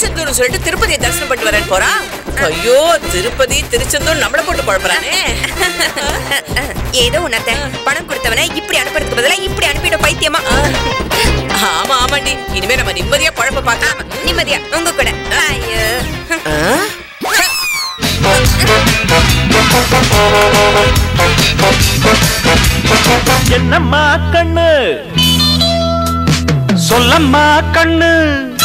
திருச்செந்தூர்னு சொல்லிட்டு திருப்பதியை தரிசனம் பண்ணிட்டு வரேன் போறான் ஐயோ திருப்பதி திருச்செந்தூர் நம்மள போட்டு குழப்பறானே ஏதோ உன்னத்த பணம் கொடுத்தவனை இப்படி அனுப்புறதுக்கு பதிலா இப்படி அனுப்பிட பைத்தியமா ஆமா ஆமாண்டி இனிமே நம்ம நிம்மதியா குழப்ப பார்க்கலாம் நிம்மதியா உங்க கூட ஐயோ என்னம்மா கண்ணு சொல்லம்மா கண்ணு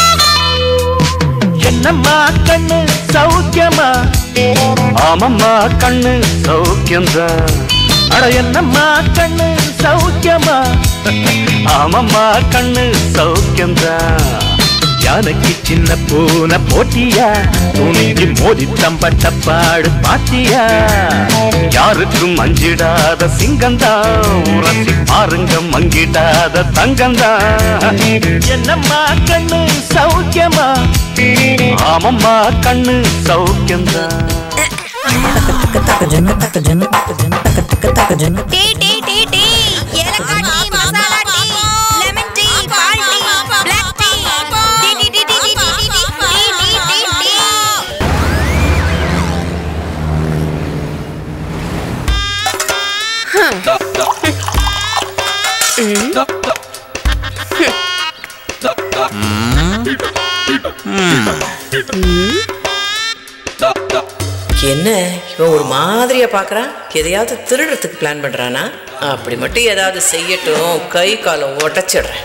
என்னம்மா கண்ணு சௌக்கியமா ஆமம்மா கண்ணு சௌக்கியம்தான் அட என்னம்மா கண்ணு சௌக்கியமா ஆமம்மா கண்ணு சௌக்கியம்தான் யானைக்கு சின்ன பூனை போட்டியா துணிஞ்சு மோதி தம்பட்ட பாடு பாத்தியா யாருக்கும் அஞ்சிடாத சிங்கந்தா உரசி பாருங்க மங்கிடாத தங்கந்தா என்னம்மா கண்ணு சௌக்கியமா ஆமம்மா கண்ணு சௌக்கியந்தா டீ டீ டீ டீ ஏலக்காய் tea masala tea lemon tea பால் tea black tea tea tea tea tea tea tea tea tea tea tea tea என்ன இவன் ஒரு மாதிரியா பாக்குறான் எதையாவது திருடுறதுக்கு பிளான் பண்றானா அப்படி மட்டும் ஏதாவது செய்யட்டும் கை காலை உடைச்சிடுறேன்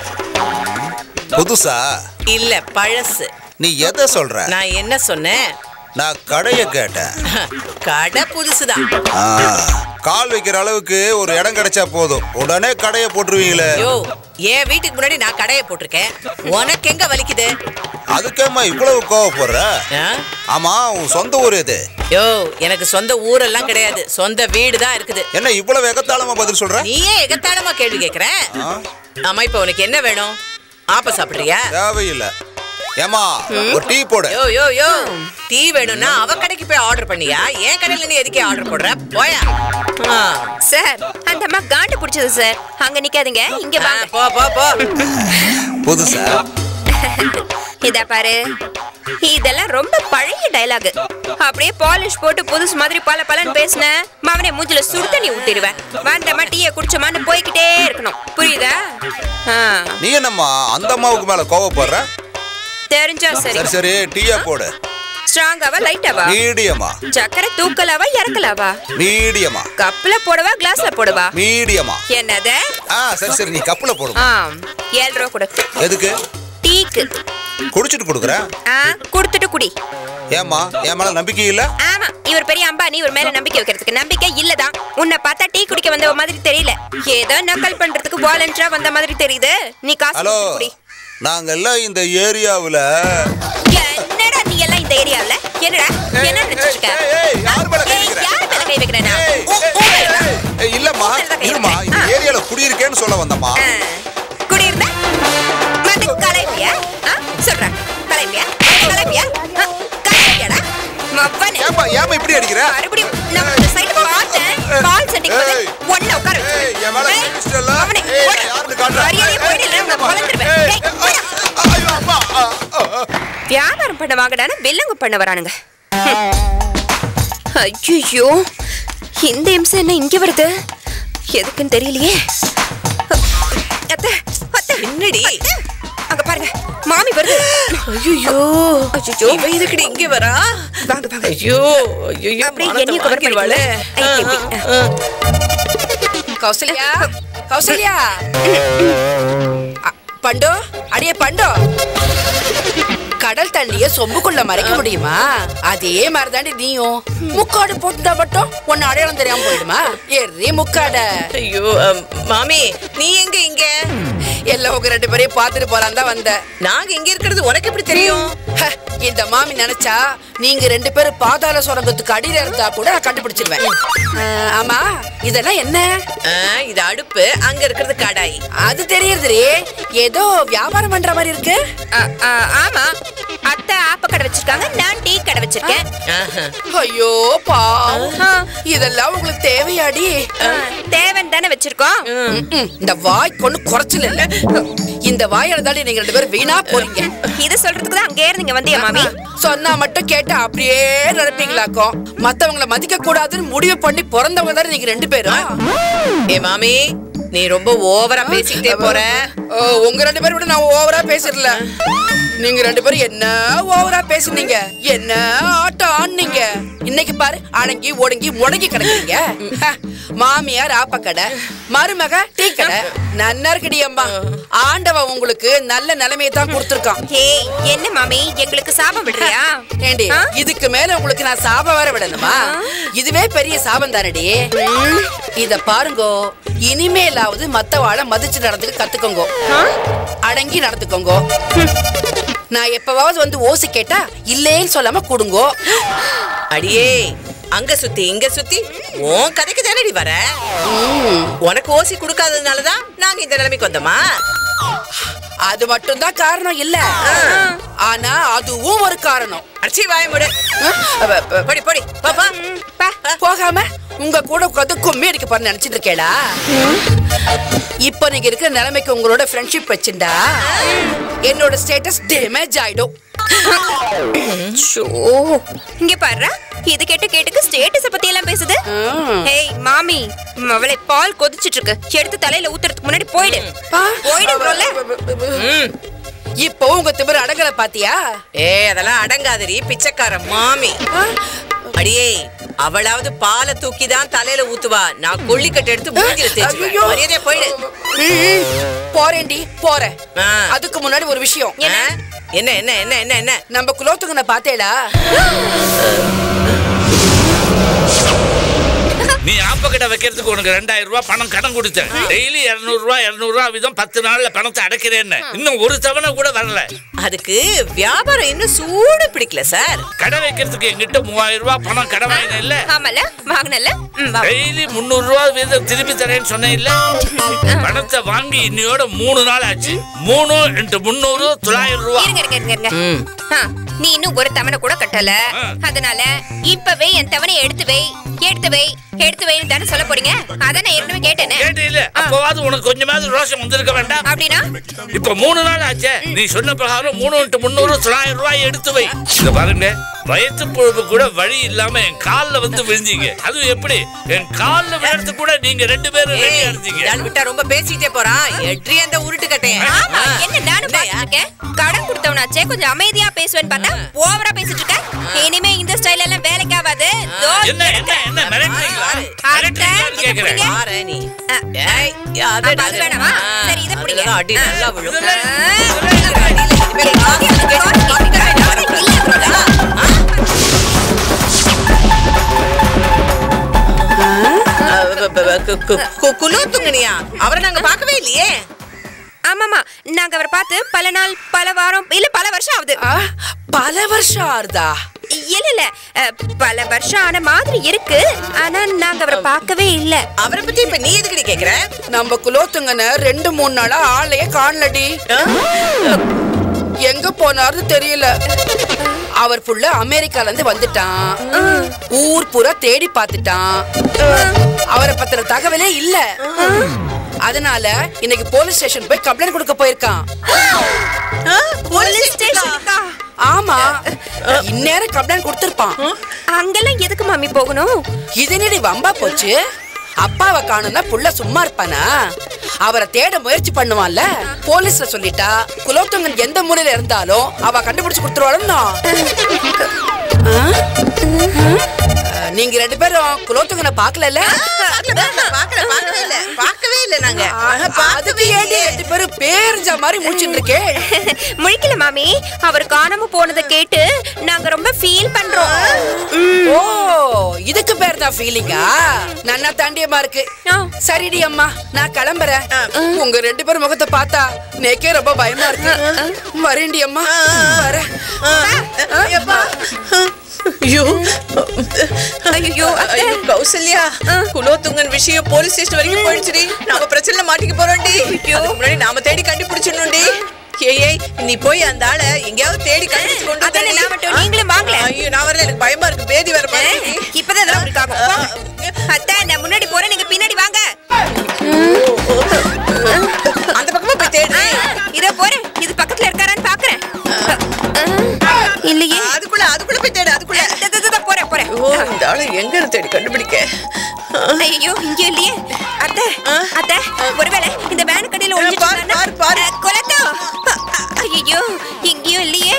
புதுசா இல்ல பழசு நீ எதை சொல்ற நான் என்ன சொன்னேன் நான் கடைய கேட்டேன் கடை புதுசுதான் ஆ, கால் வைக்கிற அளவுக்கு ஒரு இடம் கிடைச்சா போதும் உடனே கடையை போட்டுருவீங்களே யோ என் வீட்டுக்கு முன்னாடி நான் கடையை போட்டிருக்கேன் உனக்கு எங்க வலிக்குது அதுக்கேம்மா இவ்வளவு கோவப்படுற ஆ? ஆமா உன் சொந்த ஊர் எது யோ எனக்கு சொந்த ஊரெல்லாம் கிடையாது சொந்த வீடு தான் இருக்குது என்ன இவ்வளவு எகத்தாளமா பதில் சொல்ற நீயே எகத்தாளமா கேள்வி கேக்குற ஆ? ஆமா இப்ப உனக்கு என்ன வேணும் ஆப்ப சாப்பிடுறியா தேவையில்லை ஏமா ஒரு டீ போடு யோ யோ யோ டீ வேணும்னா அவ கடைக்கு போய் ஆர்டர் பண்ணியா என் கடையில நீ எதுக்கே ஆர்டர் போடுற போயா ஆ. சார் அந்த அம்மா காண்டு பிடிச்சது சார் அங்க நிக்காதீங்க இங்க ஆ, வாங்க போ போ போ புதுசா இத பாரு இதெல்லாம் ரொம்ப பழைய டயலாக் அப்படியே பாலிஷ் போட்டு புதுசு மாதிரி பல பலன்னு பேசின மவனே மூஞ்சில சுடு தண்ணி ஊத்திடுவேன் வந்தமா டீயை குடிச்சோமான்னு போய்கிட்டே இருக்கணும் புரியுதா ஆ, நீ என்னம்மா அந்த அம்மாவுக்கு மேல கோவப்படுற தெரிஞ்சா சரி சரி சரி டீயா போடு ஸ்ட்ராங்காவா லைட்டாவா மீடியமா சக்கரை தூக்கலாவா இறக்கலாவா மீடியமா கப்ல போடவா கிளாஸ்ல போடவா மீடியமா என்னது ஆ சரி சரி நீ கப்புல போடு ஆ ஏழு ரூபா கொடு எதுக்கு டீக்கு குடிச்சிட்டு கொடுக்குறேன் ஆ கொடுத்துட்டு குடி ஏம்மா என் மேல நம்பிக்கை இல்ல ஆமா இவர் பெரிய அம்பானி இவர் மேல நம்பிக்கை வைக்கிறதுக்கு நம்பிக்கை இல்லதான் உன்னை பார்த்தா டீ குடிக்க வந்த மாதிரி தெரியல ஏதோ நக்கல் பண்றதுக்கு வாலண்டரா வந்த மாதிரி தெரியுது நீ காசு ஹலோ கொடுத்து குடி நாங்கெல்லாம் இந்த ஏரியாவுல என்னடா நீ எல்லாம் இந்த ஏரியாவுல என்னடா என்ன நினைச்சிட்டு இருக்க ஏய், ஏய், யார் மேல கை ஏய், வைக்கிற? யார் மேல கை வைக்கிறேனா ஏய், ஏய், ஏய், ஏய், இல்லம்மா இருமா இந்த ஏரியால குடியிருக்கேன்னு சொல்ல வந்தம்மா குடியிருந்த வந்து கலைப்பியா ஆ சொல்றேன் கலைப்பியா கலைப்பியா ஆ, கலைப்பியாடா மவனே ஏம்மா ஏம்மா இப்படி அடிக்கிற மறுபடியும் நான் இந்த சைடு பார்த்தேன் பால் செட்டிங் வந்து ஏய். ஒண்ண உட்கார வச்சு ஏய், என் மேல கை வச்சிட்டல்ல? ஏய், நான் யாருன்னு காட்டுறேன். ஏய், ஏய், பொழந்துருவேன் ஏய், டேய், போடா. ஐயோ, அம்மா, ஆ, ஆ, ஆ. வியாபாரம் பண்ண வாங்கடான்னு பில்லுங்க பண்ண வரானுங்க ஐயோ இந்த இம்சம் என்ன இங்க வருது எதுக்குன்னு தெரியலையே அத்தை, அத்தை, என்னடி? அத்தை, அங்க பாருங்க மாமி வருது ஐயோ அச்சச்சோ. இவ இதுக்கடி இங்க வரா வாங்க வாங்க ஐயோ ஐயோ அப்படியே மானத்தை என்னையும் cover வாங்கிடுவாளே. பண்ணிக்கோங்க. ஐ, ஆ, ஆ. கௌசல்யா கௌசல்யா அ- பண்டோ அடியே பண்டோ கடல் தண்ணிய சொம்புக்குள்ள மறைக்க முடியுமா அதே மாதிரிதாண்டி நீயும் முக்காடு போட்டுட்டா மட்டும் உன்னை அடையாளம் தெரியாம போயிடுமா எரி முக்காட ஐயோ அம், மாமி நீ எங்க இங்க எல்லாம் உங்க ரெண்டு பேரையும் பார்த்துட்டு போலான் தான் வந்தேன் நாங்க இங்க இருக்கிறது உனக்கு எப்படி தெரியும் ஹ, இந்த மாமி நினைச்சா நீங்க ரெண்டு பேரும் பாதாள சுரங்கத்துக்கு அடியில இருந்தா கூட நான் கண்டுபிடிச்சிருவேன் ஆ, ஆமா இதெல்லாம் என்ன ஆ, இது அடுப்பு அங்க இருக்கிறது கடாய் அது தெரியறதுரி ஏதோ வியாபாரம் பண்ற மாதிரி இருக்கு ஆ, ஆ, ஆமா அத்தை ஆப்ப கடை வச்சிருக்காங்க நான் டீ கடை வச்சிருக்கேன் ஆஹா. ஐயோ பாவம் ஆ. இதெல்லாம் உங்களுக்கு தேவையாடி ஆ, தேவன் தானே வச்சிருக்கோம் ம்ம். இந்த வாய் கொண்டு குறைச்சல இல்ல இந்த வாயால தாண்டி நீங்க ரெண்டு பேரும் வீணா போறீங்க இத சொல்றதுக்கு தான் அங்கே இருந்தீங்க வந்தியா மாமி சொன்னா மட்டும் கேட்டு அப்படியே நடப்பீங்களாக்கும் மத்தவங்கள மதிக்க கூடாதுன்னு முடிவு பண்ணி பிறந்தவங்க தானே நீங்க ரெண்டு பேரும் ஏ மாமி நீ ரொம்ப ஓவரா பேசிக்கிட்டே போற ஓ, உங்க ரெண்டு பேரும் விட நான் ஓவரா பேசிடல நீங்க ரெண்டு பேரும் என்ன ஓவரா பேசுனீங்க என்ன ஆட்டம் ஆடுனீங்க இன்னைக்கு பாரு அடங்கி ஒடுங்கி முடங்கி கிடக்குறீங்க ஹ, மாமியார் ஆப்பக்கடை மருமக டீ கடை நன்னார்கடி அம்மா ஆண்டவன் உங்களுக்கு நல்ல நிலைமையை தான் கொடுத்துருக்கான் ஏய் என்ன மாமி எங்களுக்கு சாபம் விடுறியா ஏண்டி ஆ? இதுக்கு மேல உங்களுக்கு நான் சாபம் வேற விடணுமா இதுவே பெரிய சாபம் தானடி இத பாருங்கோ இனிமேலாவது மத்தவாழ மதிச்சு நடந்துக்க கத்துக்கோங்க அடங்கி நடந்துக்கோங்க நான் எப்பவாவது வந்து ஓசி கேட்டா இல்லேன்னு சொல்லாம கொடுங்கோ அடியே அங்க சுத்தி இங்க சுத்தி உன் கதைக்கு தானடி வர உனக்கு ஓசி கொடுக்காததுனாலதான் நாங்க இந்த நிலைமைக்கு வந்தோமா அது மட்டும்தான் காரணம் இல்ல ஆனா அதுவும் ஒரு காரணம் அடிச்சி வாய முடு அவ- அவ- படி படி பாப்பா பா போகாம உங்க கூட உட்காந்து கும்மி அடிக்க போறேன்னு நினைச்சிட்டு இருக்கேடா இப்ப நீங்க இருக்கிற நிலைமைக்கு உங்களோட ஃப்ரெண்ட்ஷிப் வச்சுண்டா என்னோட ஸ்டேட்டஸ் டேமேஜ் ஆயிடும் ஷோ இங்க பாரு இது கேட்டு கேட்டுக்கு ஸ்டேட்டஸ பத்தி எல்லாம் பேசுது ஏய் மாமி அவளை பால் கொதிச்சிட்டு இருக்கு எடுத்து தலையில ஊத்துறதுக்கு முன்னாடி போயிடு போயிடுங்கறோம்ல ம். இப்போ உங்க திமிர அடங்கல பாத்தியா ஏய் அதெல்லாம் அடங்காதடி பிச்சைக்கார மாமி அடியே அவளாவது பாலை தூக்கி தான் தலையில ஊத்துவா நான் கொள்ளிக்கட்டு எடுத்து மூஞ்சில தேய்ச்சுவேன் ஐயோ. மரியாதையா போயிடு ம், போறேன்டி போறேன் ஆ. அதுக்கு முன்னாடி ஒரு விஷயம் ஆ? என்ன என்ன என்ன என்ன என்ன நம்ம குலோத்துங்கனை பாத்தேடா நீ ஆப்பக்கடை வைக்கிறதுக்கு உனக்கு ரெண்டாயிரம் ரூபாய் பணம் கடன் கொடுத்தேன் டெய்லி இருநூறு ரூபாய் இருநூறு ரூபாய் வீதம் பத்து நாள்ல பணத்தை அடைக்கிறேன்னு இன்னும் ஒரு தவணை கூட வரல அதுக்கு வியாபாரம் இன்னும் சூடு பிடிக்கல சார் கடை வைக்கிறதுக்கு எங்கிட்ட மூவாயிரம் ரூபாய் பணம் கடன் வாங்கின இல்ல ஆமால வாங்கினல ம், வா. டெய்லி முந்நூறு ரூபாய் வீதம் திருப்பி தரேன்னு சொன்னேன் இல்ல பணத்தை வாங்கி இன்னையோட மூணு நாள் ஆச்சு மூணு இன்ட்டு முந்நூறு தொள்ளாயிரம் ரூபாய் இருங்க இருங்க இருங்க இருங்க ம். ஆ, நீ இன்னும் ஒரு தவணை கூட கட்டல ஆ. அதனால இப்பவே என் தவணை எடுத்து வை எடுத்து வை எடுத்து வைன்னு தானே சொல்ல போறீங்க அதான் நான் ஏற்கனவே கேட்டேனே கேட்டு இல்ல அப்பவாது உனக்கு கொஞ்சமாவது ரோஷம் வந்திருக்க வேண்டாம் அப்படின்னா இப்ப மூணு நாள் ஆச்சே நீ சொன்ன பிரகாரம் மூணு இன்ட்டு முந்நூறு தொள்ளாயிரம் ரூபாய் எடுத்து வை இத பாருங்க வயிற்று பொழுது கூட வழி இல்லாம என் கால்ல வந்து விழுந்தீங்க அது எப்படி என் கால்ல விழுறது கூட நீங்க ரெண்டு பேரும் ஏய், ரெடியா இருந்தீங்க இதாள் விட்டா ரொம்ப பேசிட்டே போறான் எட்ரி அந்த உருட்டு கட்டையன் ஆமா என்ன நானும் பாத்துட்டு இருக்கேன் கடன் கொடுத்தவனாச்சே கொஞ்சம் அமைதியா பேசுவேன்னு பார்த்தா ஓவரா பேசிட்டு இருக்க இனிமே இந்த ஸ்டைல் எல்லாம் வேலைக்கு ஆகாது தோ என்ன என்ன என்ன மிரட்டுறீங்களா அத்தை, மிரட்டுறீங்களான்னு இதை கேக்குறேன் பிடிங்க. பாரு நீ ஆ. ஏய், யா, அது அப்ப அது வேணாமா? ஆ, சரி, இதை பிடிங்க. அதுலதான் அடி நல்லா விழும் இதுல- குலோத்துங்கனியா அவரை நாங்க பார்க்கவே இல்லையே ஆமாமா நாங்க அவரை பார்த்து பல நாள் பல வாரம் இல்ல பல வருஷம் ஆகுது ஆ, பல வருஷம் ஆறுதா இல்ல இல்ல அஹ், பல வருஷம் ஆன மாதிரி இருக்கு ஆனா நாங்க அவரை பார்க்கவே இல்ல அவரை பத்தி இப்ப நீ எதுக்கடி கேக்குற நம்ம குலோத்துங்கன ரெண்டு மூணு நாளா ஆளையே காணலடி எங்க போனாருன்னு தெரியல அவர் புள்ள அமெரிக்கால இருந்து வந்துட்டான் ஊர் பூரா தேடி பார்த்துட்டான் அவரை பத்தின தகவலே இல்ல அதனால இன்னைக்கு போலீஸ் ஸ்டேஷன் போய் கம்ப்ளைண்ட் கொடுக்க போயிருக்கான் போலீஸ் ஸ்டேஷனுக்கா ஆமா இந்நேரம் கம்ப்ளைண்ட் கொடுத்திருப்பான் அங்கெல்லாம் எதுக்கு மாமி போகணும் இது என்னடி வம்பா போச்சு அப்பாவை காணும்னா புள்ள சும்மா இருப்பானா அவரை தேட முயற்சி பண்ணுவான்ல போலீஸ்ல சொல்லிட்டா குலோத்துங்கன் எந்த மூலையில இருந்தாலும் அவ கண்டுபிடிச்சு கொடுத்துருவாளுன்னா நீங்க ரெண்டு பேரும் குலோத்துங்கனை பாக்கல பாக்கல பாக்கவே இல்ல பாக்கவே இல்ல நாங்க அதுக்கு ஏடி ரெண்டு பேரும் பேரிஞ்ச மாதிரி முடிச்சுட்டு இருக்கே முழிக்கல மாமி அவர் காணாம போனதை கேட்டு நாங்க ரொம்ப ஃபீல் பண்றோம் ஓ இதுக்கு பேர் தான் ஃபீலிங்கா நன்னா தாண்டியமா இருக்கு ஆ. சரிடி அம்மா நான் கிளம்புறேன் உங்க ரெண்டு பேரும் முகத்தை பார்த்தா நேக்கே ரொம்ப பயமா இருக்கு வரேன்டி அம்மா வரேன் ஐயோ ஐயோ ஐயோ கௌசல்யா குலோத்துங்கன் விஷயம் போலீஸ் ஸ்டேஷன் வரைக்கும் போயிடுச்சுடி நாம பிரச்சனை மாட்டிக்க போறோம்டி அதுக்கு முன்னாடி நாம தேடி கண்டுபிடிச்சிடணும்டி ஏய் ஏய் நீ போய் அந்த ஆளை எங்கேயாவது தேடி கண்டுபிடிச்சு கொண்டு அதானே வந்துடுடி. நான் மட்டும் நீங்களும் வாங்கல ஐயோ நான் வரல எனக்கு பயமா இருக்கு பேதி வர மாதிரி இருக்கு. இப்பதான் இதெல்லாம் உங்களுக்கு ஆகும் போங்க. அத்தை நான் முன்னாடி போறேன் நீங்க பின்னாடி வாங்க அந்த பக்கமா போய் தேடு ஆ, இப்படியாவது எங்க இருந்து தேடி கண்டுபிடிக்க ஐயோ இங்க இல்லையே அத்தை ஆ? அத்தை ஒருவேளை இந்த வேன் கடையில ஒளிஞ்சிட்டு பாரு, இருந்தானா? பாரு, பாரு. அ, குலத்தோ ஐயோ இங்கேயும் இல்லையே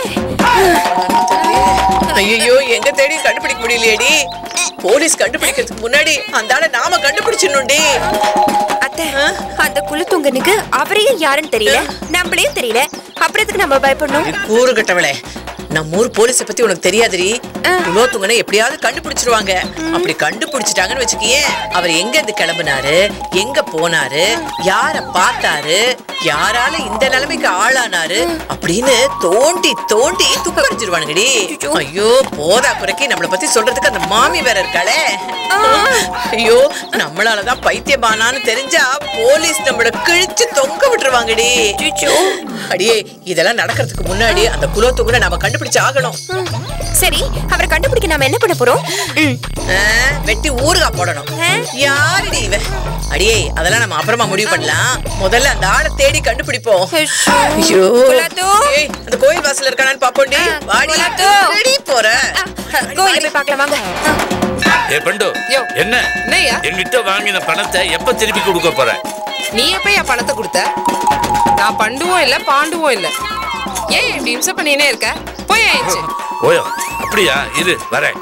ஐயோ எங்க தேடி கண்டுபிடிக்க முடியலையேடி போலீஸ் கண்டுபிடிக்கிறதுக்கு முன்னாடி அந்த ஆளை நாம கண்டுபிடிச்சிடணும்டி அத்தை அந்த குலத்துங்கனுக்கு அவரையும் யாருன்னு தெரியல நம்மளையும் தெரியல அப்புறத்துக்கு நம்ம பயப்படணும் கூறு கட்டவளே நம்ம ஊர் போலீஸ பத்தி உனக்கு தெரியாதுடி குலோத்துங்கனை எப்படியாவது கண்டுபிடிச்சிருவாங்க அப்படி கண்டுபிடிச்சிட்டாங்கன்னு வச்சுக்கியே அவர் எங்க இருந்து கிளம்புனாரு எங்க போனாரு யார பார்த்தாரு யாரால இந்த நிலைமைக்கு ஆளானாரு அப்படின்னு தோண்டி தோண்டி துப்பறிச்சிருவானுங்கடி ஐயோ போதா குறைக்கு நம்மள பத்தி சொல்றதுக்கு அந்த மாமி வேற இருக்காளே ஐயோ நம்மளாலதான் பைத்தியமானான்னு தெரிஞ்சா போலீஸ் நம்மள கிழிச்சு தொங்க விட்டுருவாங்கடி அடியே இதெல்லாம் நடக்கிறதுக்கு முன்னாடி அந்த குலோத்துக்குள்ள நாம கண்டுபிடிச்சு ஆகணும் சரி அவரை கண்டுபிடிக்க நாம என்ன பண்ண போறோம் ம். ஆ, வெட்டி ஊறுகாய் போடணும் ஆ? யாருடி இவ அடியே அதெல்லாம் நம்ம அப்புறமா முடிவு பண்ணலாம் முதல்ல அந்த ஆளை தேடி கண்டுபிடிப்போம் ஐயோ குலத்து. ஏய், அந்த கோயில் வாசல்ல இருக்கானான்னு பாப்போண்டி ஆ, வாடி குலத்து. தேடி போற கோயில போய் பார்க்கலாம் வாங்க ஏ பண்டு யோ. என்ன என்னய்யா என்கிட்ட வாங்கின பணத்தை எப்ப திருப்பி கொடுக்க போற நீ எப்ப என் பணத்தை கொடுத்த நான் பண்டுவும் இல்ல பாண்டுவும் இல்ல ஏன் இப்படி இம்சை பண்ணினே இருக்க போய் ஆயிடுச்சு ஓயோ அப்படியா இரு வரேன்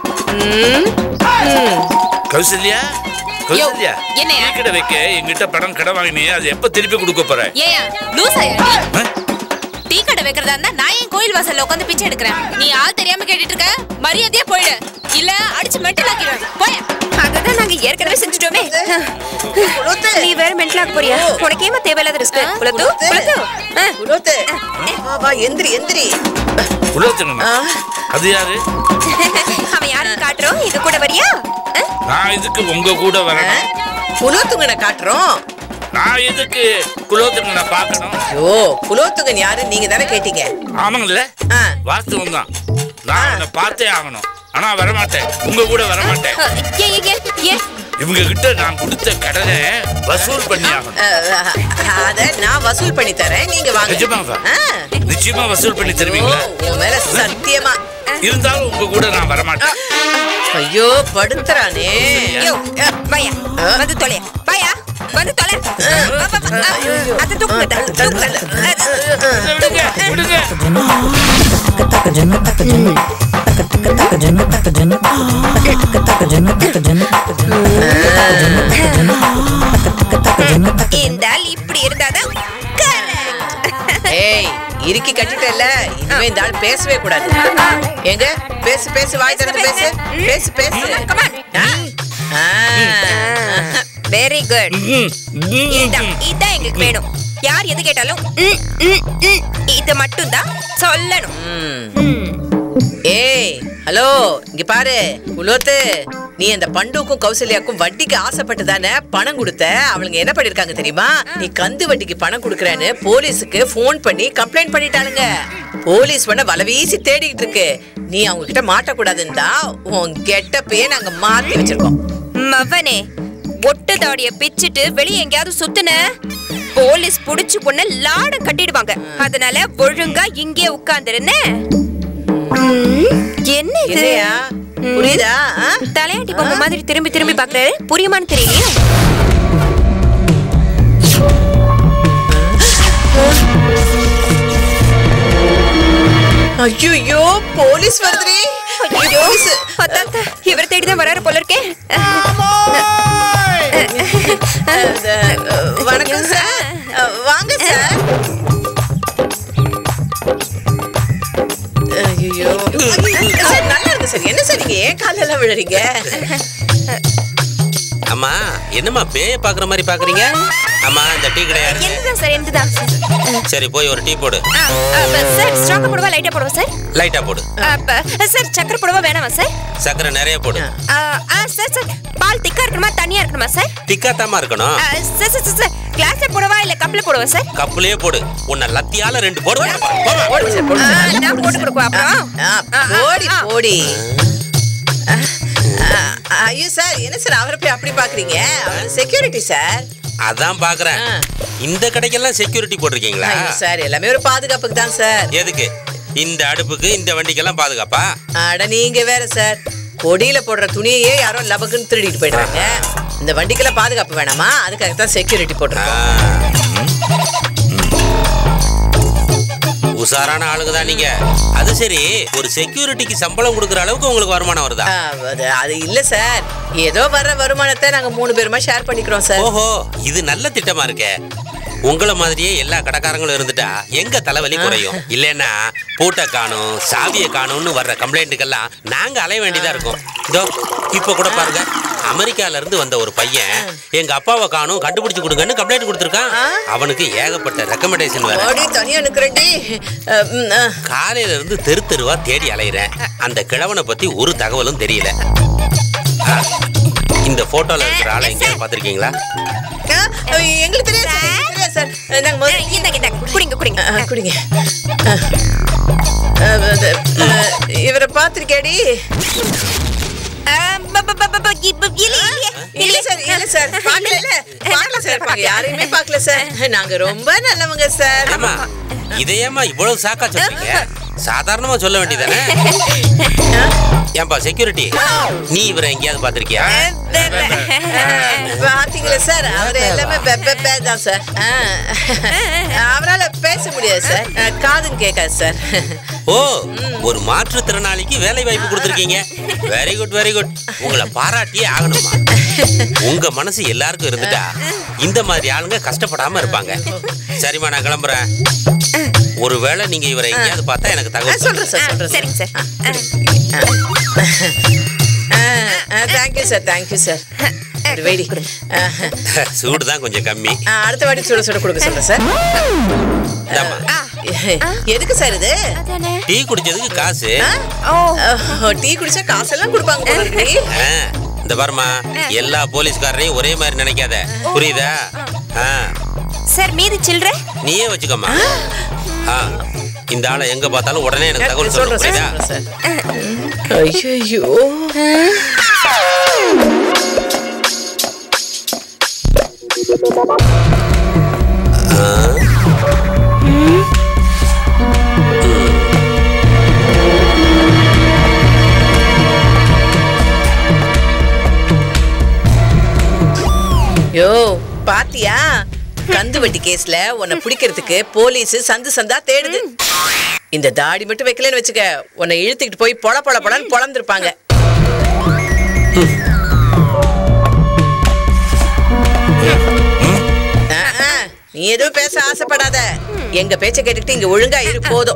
கௌசல்யா கௌசல்யா என்னய்யா? டீ கடை வைக்க என்கிட்ட பணம் கடை வாங்கினியே அது எப்ப திருப்பி கொடுக்க போற ஏயா லூசாயா நீ ஆ? டீ கடை வைக்கிறதா இருந்தா நான் என் கோயில் வாசல்ல உட்காந்து பிச்சை எடுக்கிறேன் நீ ஆள் தெரியாம கேட்டுட்டு இருக்க மரியாதையா போயிடு இல்ல அடிச்சு மெட்டல் ஆக்கிடுவேன் போய அததான் நாங்க ஏற்கனவே செஞ்சுட்டோமே குலோத்து. நீ வேற மென்டல் ஆக போறியா உனக்கு ஏமா தேவையில்லாத ரிஸ்க் குலத்து குலோத்து. குலத்து ஆ. குலோத்து. வா, வா எந்திரி எந்திரி உலகத்துங்க ஆ. அது யாரு அவன் யாருன்னு காட்டுறோம் இது கூட வரியா ஆ? நான் இதுக்கு உங்க கூட வரணும் குலோத்துங்கனை காட்டுறோம் நான் எதுக்கு குலோத்துங்கனை பார்க்கணும் ஐயோ குலோத்துங்கன் யாரு நீங்க தானே கேட்டீங்க ஆமாங்கல்ல ஆ. வாஸ்தவம் தான் நான் அவனை பார்த்தே ஆகணும் ஆனா வரமாட்டேன் உங்க கூட வரமாட்டேன் ஆ, ஏன் ஏன், ஏன் ஏன் இவங்க கிட்ட நான் கொடுத்த கடனை வசூல் பண்ணி ஆகணும் அஹ், அத நான் வசூல் பண்ணி தரேன் நீங்க வாங்க நிஜமாவா? ஆ. நிச்சயமா வசூல் பண்ணி ஓ, தருவீங்களா உன் மேல சத்தியமா இருந்தாலும் உங்க கூட நான் வரமாட்டேன் ஐயோ படுத்துறானே யோ வாயா வந்து தொலை வாயா வந்து தொலை வா, வா, வா. அது தூக்குங்க தூக்குங்க விடுங்க விடுங்க இந்த ஆள் இப்படி இருந்தாதான் correct. ஏய் இறுக்கி கட்டிட்டல இனிமே இந்த ஆள் பேசவே கூடாது எங்க பேசு பேசு வாய் திறந்து பேசு பேசு பேசு Come on. ஆ. ஆ. வெரி குட் ம், ம். இதான் இதான் எங்களுக்கு வேணும் யார் எது கேட்டாலும் ம், ம், ம், இது மட்டும் தான் சொல்லணும் ம். ஏய் ஹலோ இங்க பாரு குலோத்து நீ அந்த பண்டுக்கும் கௌசல்யாக்கும் வட்டிக்கு ஆசைப்பட்டு தானே பணம் கொடுத்த அவளுங்க என்ன பண்ணிருக்காங்க தெரியுமா நீ கந்து வட்டிக்கு பணம் கொடுக்கறேன்னு போலீஸுக்கு ஃபோன் பண்ணி கம்ப்ளைண்ட் பண்ணிட்டாளுங்க போலீஸ் பண்ண வலை வீசி தேடிக்கிட்டு இருக்கு நீ அவங்க கிட்ட மாட்டக்கூடாதுன்னு தான் உன் கெட்டப்பையே நாங்க மாத்தி வச்சிருக்கோம் மவனே ஒட்டு தாடிய பிச்சிட்டு வெளியே எங்கேயாவது சுத்துன போலீஸ் புடிச்சு பொண்ண லாட கட்டிடுவாங்க அதனால ஒழுங்கா இங்கே உட்கார்ந்துருந்த என்ன இது இல்லையா புரியுதா ஆ? தலையாட்டி பொம்மை மாதிரி திரும்பி திரும்பி பாக்குறாரு புரியுமான்னு தெரியலையே ஐயோ போலீஸ் வருதுடி ஐயோ போலீஸ் அதான் இவர் தேடிதான் வராரு போல இருக்கே அஹ், வணக்கம் சார் அஹ், வாங்க சார் ஐயோ சார் நல்லா இருக்கு சார் என்ன சார் நீங்க ஏன் காலெல்லாம் விழுறீங்க அம்மா என்னம்மா பேய பாக்குற மாதிரி பாக்குறீங்க அம்மா இந்த டீ கடை யாருங்க என்னதான் சார் என்னதான் சரி போய் ஒரு டீ போடு ஆ, அப்ப சார் ஸ்ட்ராங்கா போடுவா லைட்டா போடுவா சார் லைட்டா போடு அப்ப சார் சக்கரை போடுவா வேணாமா சார் சக்கரை நிறைய போடு ஆ, ஆ, சார் சார் பால் திக்கா இருக்கணுமா தண்ணியா இருக்கணுமா சார் திக்காத்தாமா இருக்கணும் ஆ, சார் சார் சார், சார் கிளாஸ்ல போடவா இல்ல கப்ல போடவா சார் கப்புலயே போடு உன்னை லத்தியால ரெண்டு போடு போமா. போடுங்க சார் போடுங்க ஆ, சார் நான் போட்டு கொடுக்குவா அப்புறம் ஆ, ஆ, ஆ, போடி ஆ. போடி அஹ், அஹ், ஐயோ சார் என்ன சார் அவரை போய் அப்படி பாக்குறீங்க செக்யூரிட்டி சார் அதான் பாக்குறேன் ஆ. இந்த கடைக்கெல்லாம் செக்யூரிட்டி போட்டிருக்கீங்களா ஐயோ சார் எல்லாமே ஒரு பாதுகாப்புக்கு தான் சார் எதுக்கு இந்த அடுப்புக்கு இந்த வண்டிக்கெல்லாம் பாதுகாப்பா அட நீங்க வேற சார் கொடியில போடுற துணியே யாரோ லபக்குன்னு திருடிட்டு போயிடுறாங்க இந்த வண்டிக்கெல்லாம் பாதுகாப்பு வேணாமா அதுக்காக தான் செக்யூரிட்டி போட்டிருக்கோம் உசாரான ஆளுங்க தான் நீங்க அது சரி ஒரு செக்யூரிட்டிக்கு சம்பளம் கொடுக்குற அளவுக்கு உங்களுக்கு வருமானம் வருதா ஆ, அது அது இல்ல சார் ஏதோ வர்ற வருமானத்தை நாங்க மூணு பேருமா ஷேர் பண்ணிக்கிறோம் சார் ஓஹோ இது நல்ல திட்டமா இருக்கே உங்களை மாதிரியே எல்லா கடைக்காரங்களும் இருந்துட்டா எங்க தலைவலி குறையும் இல்லைன்னா பூட்டை காணும் சாவியை காணும்னு வர்ற கம்ப்ளைண்ட்டுக்கெல்லாம் நாங்க அலைய வேண்டியதா இருக்கும் இதோ இப்ப கூட பாருங்க அமெரிக்கால இருந்து வந்த ஒரு பையன் எங்க அப்பாவை காணும் கண்டுபிடிச்சு கொடுங்கன்னு கம்ப்ளைண்ட் கொடுத்துருக்கான் அவனுக்கு ஏகப்பட்ட ரெக்கமெண்டேஷன் வேற ஓடி தனியா நிக்கிறேன்டி அ, ம், அ. காலையில இருந்து தெரு தெருவா தேடி அலையிறேன் அந்த கிழவனை பத்தி ஒரு தகவலும் தெரியல ஆ, இந்த போட்டோல இருக்கிற ஆளை எங்கேயாவது பாத்திருக்கீங்களா ஆ, எங்களுக்கு தெரியாது சார், எங்களுக்கு தெரியாது சார் நாங்க முதல்ல இந்தாங்க இந்தாங்க குடிங்க குடிங்க ஆ, ஆ, குடிங்க ஆ. ஆ, அது, ஆ, இவரை பார்த்திருக்கேடி ஆ, ப- ப- ப- ப- ப- இப்ப இல்ல, இல்லையே. இல்ல சார் இல்ல சார் பார்க்கல இல்ல பார்க்கல சார் பார்க்கல யாரையுமே பார்க்கல சார் நாங்க ரொம்ப நல்லவங்க சார் ஆமா இதையேம்மா இவ்வளவு சாக்கா சொல்றீங்க சாதாரணமா சொல்ல வேண்டியதானே ஏன்பா செக்யூரிட்டி நீ இவரை எங்கேயாவது பாத்திருக்கியா பாத்தீங்களா சார் அவர் எல்லாமே பெ- பெ- பெ தான் சார் ஆ. அவரால பேச முடியாது சார் ஆ, காதும் கேட்காது சார் ஓ ஒரு மாற்றுத்திறனாளிக்கு வேலை வாய்ப்பு கொடுத்துருக்கீங்க வெரி குட் வெரி குட் உங்களை பாராட்டியே ஆகணுமா உங்க மனசு எல்லாருக்கும் இருந்துட்டா இந்த மாதிரி ஆளுங்க கஷ்டப்படாம இருப்பாங்க சரிம்மா நான் கிளம்புறேன் ஒருவேளை நீங்க இவரை எங்கேயாவது பார்த்தா எனக்கு ஆ, தகவல் சொல்றேன் சார் ஆ, சொல்றேன் சரிங்க sir thank you sir thank you sir ஒரு வெடி ஆ, சூடு தான் கொஞ்சம் கம்மி ஆ, அடுத்த வாட்டி சுட சுட கொடுக்க சொல்றேன் சார் இந்தாம்மா. எதுக்கு சார் இது அதானே டீ குடிச்சதுக்கு காசு ஓ ஓ, டீ குடிச்சா காசெல்லாம் கொடுப்பாங்க போல இருக்குடி. ஆ, இந்த பாருமா எல்லா போலீஸ்காரரையும் ஒரே மாதிரி நினைக்காத புரியுதா ஆ, சார் மீதி சில்லற நீயே வச்சுக்கோமா ஆ, இந்த ஆளை எங்க பார்த்தாலும் உடனே எனக்கு தகவல் சொல்லணும் சொல்றேன் புரியுதா சார் சொல்றேன் சார் ஐயோ யோ பாத்தியா கந்து வட்டி கேஸ்ல உன்னை பிடிக்கிறதுக்கு போலீஸ் சந்து சந்தா தேடுது இந்த தாடி மட்டும் வைக்கலன்னு வச்சுக்க உன்னை இழுத்துக்கிட்டு போய் பொல பொல பொலன்னு பொழந்திருப்பாங்க ஆ, ஆ, நீ எதுவும் பேச ஆசைப்படாத எங்க பேச்ச கேட்டுக்கிட்டு இங்க ஒழுங்கா இரு போதும்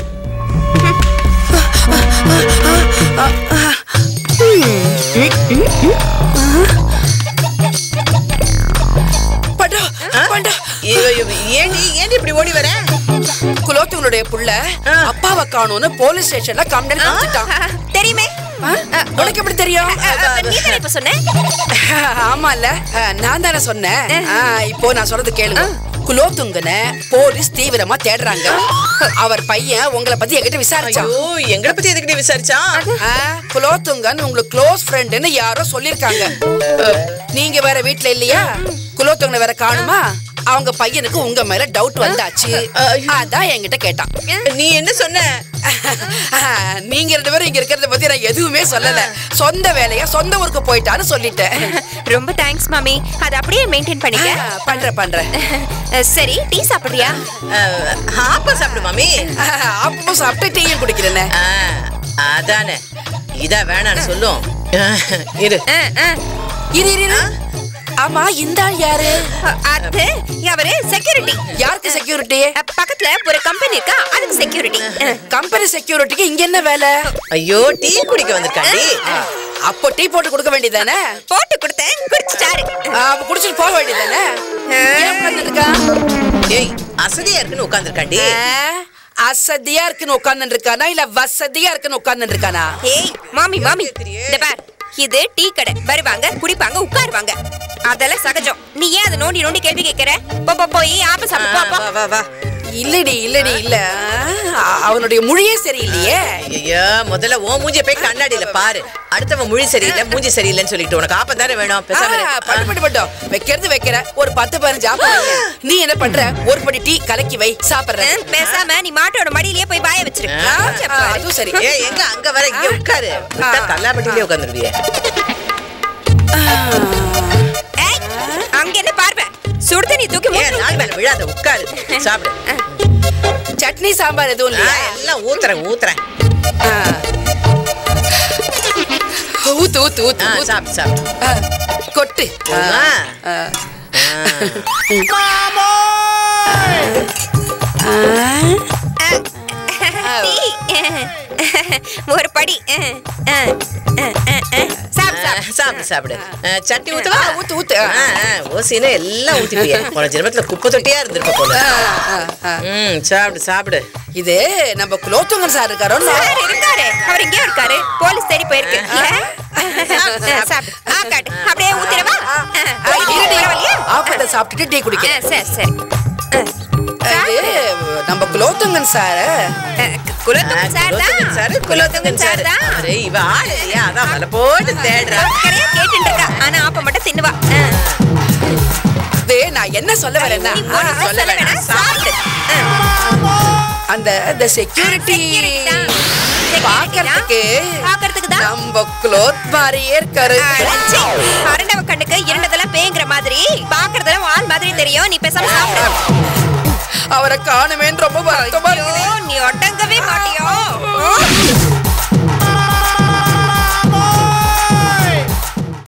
பண்டா பண்டா இவ- இவ- ஏண்டி ஏண்டி இப்படி ஓடி வர குலோத்துங்களுடைய புள்ள அப்பாவை காணும்னு போலீஸ் ஸ்டேஷன்ல கம்ப்ளைண்ட் கொடுத்துட்டான் தெரியுமே ஆ? உனக்கு எப்படி தெரியும் நீ தானே இப்ப சொன்ன ஆமால நான் தானே சொன்னேன் ஆ, இப்போ நான் சொல்றது கேளுங்க குலோத்துங்கன போலீஸ் தீவிரமா தேடுறாங்க அவர் பையன் உங்களை பத்தி என்கிட்ட விசாரிச்சான் ஐயோ எங்களை பத்தி எதுக்கிட்ட விசாரிச்சான் ஆ, குலோத்துங்கன் உங்களுக்கு க்ளோஸ் ஃப்ரெண்டுன்னு யாரோ சொல்லிருக்காங்க நீங்க வேற வீட்ல இல்லையா குலோத்துங்கனை வேற காணுமா அவங்க பையனுக்கு உங்க மேல டவுட் வந்தாச்சு அதான் என்கிட்ட கேட்டான் நீ என்ன சொன்ன நீங்க ரெண்டு பேரும் இங்க இருக்கிறத பத்தி நான் எதுவுமே சொல்லல சொந்த வேலையா சொந்த ஊருக்கு போயிட்டான்னு சொல்லிட்டேன் ரொம்ப தேங்க்ஸ் மாமி அதை அப்படியே மெயின்டைன் பண்ணிக்க ஆ, பண்றேன் பண்றேன் அஹ், சரி டீ சாப்பிடுறியா அஹ், ஆப்பா சாப்பிடு மாமி அப்பவும் சாப்பிட்டு டீயும் குடிக்கிறேனே ஆ, அதானே இதா வேணான்னு சொல்லும் அஹ், இரு அஹ், அஹ். இரு இரு, இரு ஆமா இந்த ஆள் யாரு அஹ், அது அவரு செக்யூரிட்டி யாருக்கு செக்யூரிட்டி பக்கத்துல ஒரு கம்பெனி இருக்கா அதுக்கு செக்யூரிட்டி கம்பெனி செக்யூரிட்டிக்கு இங்க என்ன வேலை ஐயோ டீ குடிக்க வந்திருக்காண்டி அப்போ டீ போட்டு கொடுக்க வேண்டியதானே போட்டு கொடுத்தேன் குடிச்சிட்டாரு அப்ப குடிச்சிட்டு போக வேண்டியதானே இருக்கா ஏய் அசதியா இருக்குன்னு உட்காந்துருக்காண்டி அசதியா இருக்குன்னு உட்கார்ந்து இருக்கானா இல்ல வசதியா இருக்குன்னு உட்கார்ந்து இருக்கானா ஏய் மாமி மாமி இந்த பார் இது டீ கடை வருவாங்க குடிப்பாங்க உட்காருவாங்க அதெல்லாம் சகஜம் நீ ஏன் அதை நோண்டி நோண்டி கேள்வி கேட்கற போ போ போய் ஆப்ப சாப்பிடு போ போ வா வா வா இல்லடி இல்லடி இல்ல ஆ, அவனுடைய மொழியே சரியில்லையே ஐயோ முதல்ல உன் மூஞ்சிய போய் கண்ணாடியில பாரு அடுத்தவன் மொழி சரியில்லை மூஞ்சி சரியில்லைன்னு சொல்லிட்டு உனக்கு ஆப்பம் தானே வேணும் ஆ, பேசாம இரு. பட்டு பட்டு பட்டும் வைக்கிறது வைக்கிற ஒரு பத்து பதினஞ்சு ஆப்பம் வைங்க. நீ என்ன பண்ற ஒரு படி டீ கலக்கி வை சாப்பிடுற ஆ, பேசாம நீ மாட்டோட மடியிலேயே போய் பாய வச்சிரு ஆ, மூஞ்ச ஆ, பாரு. அதுவும் சரி ஏய் எங்க அங்க வர இங்க உட்காரு விட்டா தள்ளாப்பட்டிலே உட்காந்துருவியே ஏய், அங்க என்ன பார்வை சுடு தண்ணி தூக்கி ஏன் மூஞ்சில நாள் மேல விழாத உட்காரு சாப்பிடு சட்னி சாம்பார் எதுவும் ஆ, இல்லையா எல்லாம் ஊத்துறேன் ஊத்துறேன் ஆ. ஊத்து ஊத்து ஊத்து ஆ, ஊத்து. சாப்பிடு சாப்பிடு ஆ, கொட்டு ஆ, ஆ. ஆ. டீ. ஒரு படி ஆ, ஆ, ஆ, ஆ, ஆ. சாப்பிடு ஆ, சாப்பிடு சாப்பிடு சாப்பிடு ஆ, சட்னி ஊத்துவா ஆ, ஊத்து, ஊத்து. ஆ, ஆ, ஓசினா எல்லாம் ஊத்திப்பிய போன ஜென்மத்துல குப்பை தொட்டியா இருந்திருப்ப போல ஆ, ஆ. ம் சாப்பிடு சாப்பிடு இது நம்ம குலோத்துங்கன் சார் இருக்காரோ சார் இருக்காரு அவர் இங்கே இருக்காரு போலீஸ் தேடி போயிருக்கு இல்ல? சாப்பிடு ஆ காட்டு அப்படியே ஊத்திரவா ஆ, ஆ, பரவாயில்லையா? ஆப்பத்தை சாப்பிட்டுட்டு டீ ஆ, குடிக்க சரி சரி ஆ, இது நம்ம குலோத்துங்கன் சார் குலோத்துங்கன் சார் குலோத்துங்கன் தான் சாரு, குலோத்துங்கன் சார் தான் அரே, இவ ஆளு இல்லையா அதான் மலை போட்டு தேடுறா கரையா கேட்டுட்டு இருக்கா ஆனா ஆப்ப மட்டும் தின்னுவா ஆ. இது நான் என்ன சொல்ல வரேன்னா நீ ஒண்ணும் சொல்ல வேணாம் சாப்பிடு ஆ. அந்த இந்த செக்யூரிட்டி Security தான். Security பாக்கிறதுக்கு தான். பாக்கறதுக்கு தான். நம்ம குளோத் மாதிரியே இருக்காரு அடச்சே. அரண்டவ கண்ணுக்கு இரண்டதெல்லாம் பேங்குற மாதிரி பாக்குறதெல்லாம் ஆள் மாதிரி தெரியும் நீ பேசாம சாப்பிடு அவரை காணுமேன்னு ரொம்ப வருத்தமா ஐயோ, இருக்குது நீ ஒட்டங்கவே மாட்டியோ